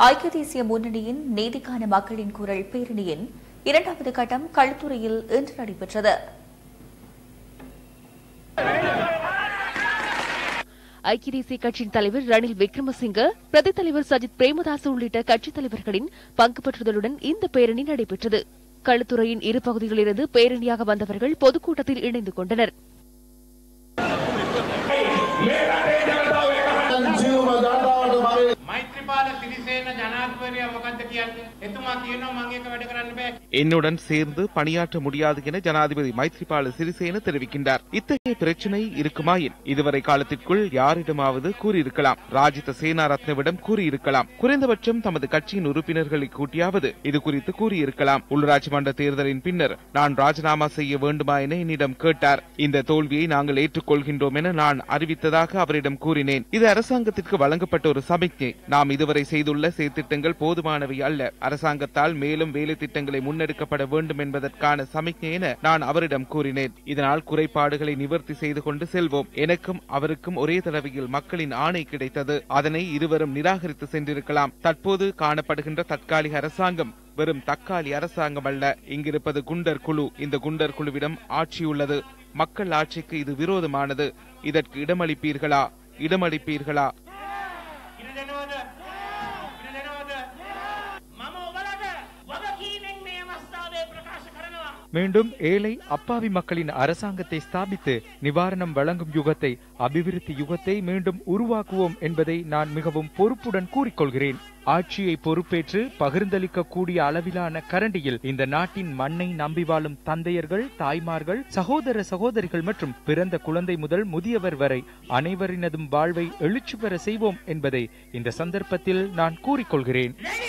ஐக்கிய தேசிய முன்னணியின் நீதிக்கான மக்களின் குரல் பேரணியின் இரண்டாவது கட்டம் களுத்துறையில் இன்று நடைபெற்றது ஐக்கிய தேசிய கட்சியின் தலைவர் ரணில் விக்ரமசிங்க பிரதி தலைவர் சஜித் பிரேமதாஸ் உள்ளிட்ட கட்சித் தலைவர்களின் பங்கு பெற்றுதலுடன் இந்த பேரணி நடைபெற்றது களுத்துறையின் இரு பகுதிகளிலிருந்து பேரணியாக வந்தவர்கள் பொதுக்கூட்டத்தில் இணைந்து கொண்டனர் මෛත්‍රපාල සිරිසේන ජනාධපරය මොකක්ද කියන්න එතුමා කියනවා මං එක වැඩ කරන්න බෑ என்னுடன் சேர்ந்து பணியாற்ற முடியாது என ஜனாதிபதி மைத்ரிபால சிறிசேன தெரிவிக்கின்றார் இத்தகைய பிரச்சினை இருக்குமாயின் இதுவரை காலத்திற்குள் யாரிடமாவது கூறியிருக்கலாம் ராஜித சேனாரத்னவிடம் கூறியிருக்கலாம் குறைந்தபட்சம் தமது கட்சியின் உறுப்பினர்களை கூட்டியாவது இது குறித்து கூறியிருக்கலாம் உள்ளூராட்சி மன்ற தேர்தலின் பின்னர் நான் ராஜினாமா செய்ய வேண்டுமா என என்னிடம் கேட்டார் இந்த தோல்வியை நாங்கள் ஏற்றுக்கொள்கின்றோம் என நான் அறிவித்ததாக அவரிடம் கூறினேன் இது அரசாங்கத்திற்கு வழங்கப்பட்ட ஒரு சமிக்ஞை நாம் இதுவரை செய்துள்ள செயற்திட்டங்கள் போதுமானவை அல்ல அரசாங்கத்தால் மேலும் வேலை திட்டங்களை முன்னெடுக்கப்பட வேண்டும் என்பதற்கான சமிக்ஞை என நான் அவரிடம் கூறினேன் இதனால் குறைபாடுகளை நிவர்த்தி செய்து கொண்டு செல்வோம் எனக்கும் அவருக்கும் ஒரே தடவையில் மக்களின் ஆணை கிடைத்தது அதனை இருவரும் நிராகரித்து சென்றிருக்கலாம் தற்போது காணப்படுகின்ற தற்காலிக அரசாங்கம் வெறும் தக்காளி அரசாங்கம் அல்ல இங்கிருப்பது குண்டர் குழு இந்த குண்டர் குழுவிடம் ஆட்சி உள்ளது மக்கள் ஆட்சிக்கு இது விரோதமானது இதற்கு இடமளிப்பீர்களா இடமளிப்பீர்களா ඉර දෙනවද ඉර දෙනවද මම ඔබලට වගකීමෙන් මේ අවස්ථාවේ ප්‍රකාශ කරනවා மீண்டும் ஏழை அப்பாவி மக்களின் அரசாங்கத்தை ஸ்தாபித்து நிவாரணம் வழங்கும் யுகத்தை அபிவிருத்தி யுகத்தை மீண்டும் உருவாக்குவோம் என்பதை நான் மிகவும் பொறுப்புடன் கூறிக்கொள்கிறேன் ஆட்சியை பொறுப்பேற்று பகிர்ந்தளிக்க கூடிய அளவிலான கரண்டியில் இந்த நாட்டின் மண்ணை நம்பி வாழும் தந்தையர்கள் தாய்மார்கள் சகோதர சகோதரிகள் மற்றும் பிறந்த குழந்தை முதல் முதியவர் வரை அனைவரினதும் வாழ்வை எழுச்சி பெற செய்வோம் என்பதை இந்த சந்தர்ப்பத்தில் நான் கூறிக்கொள்கிறேன்